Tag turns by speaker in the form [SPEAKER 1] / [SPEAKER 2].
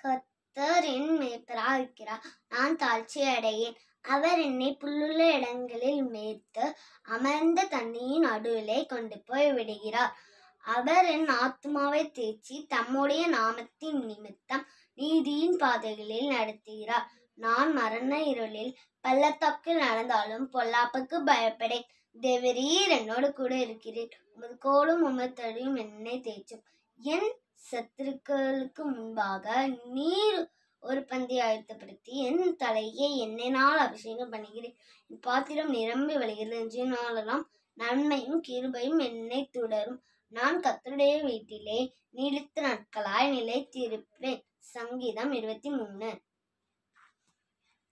[SPEAKER 1] கர்த்தர் என் மேய்ப்பராக இருக்கிறார் நான் தாழ்ச்சி அடையேன் அவர் என்னை புல்லுள்ள இடங்களில் மேய்த்து அமர்ந்த தண்ணியின் நடுவிலே கொண்டு போய் விடுகிறார் அவர் என் ஆத்துமாவை தேய்ச்சி தம்முடைய நாமத்தின் நிமித்தம் நீதியின் பாதைகளில் நடத்துகிறார் நான் மரண இருளில் பள்ளத்தாக்கில் நடந்தாலும் பொல்லாப்புக்கு பயப்படேன் தேவரீர் என்னோடு கூட இருக்கிறீர் உமது கோலும் உமது தடியும் என்னை தேய்ச்சும் என் சத்துருக்களுக்கு முன்பாக நீர் ஒரு பந்தி ஆயத்தப்படுத்தி என் தலையை எண்ணெயினால் அபிஷேகம் பண்ணுகிறேன் என் பாத்திரம் நிரம்பி வழிகிறது என்று நாளெல்லாம் நன்மையும் கிருபையும் என்னை தொடரும் நான் கத்தருடைய வீட்டிலே நீடித்த நாட்களாய் நிலைத்திருப்பேன் சங்கீதம் இருபத்தி மூணு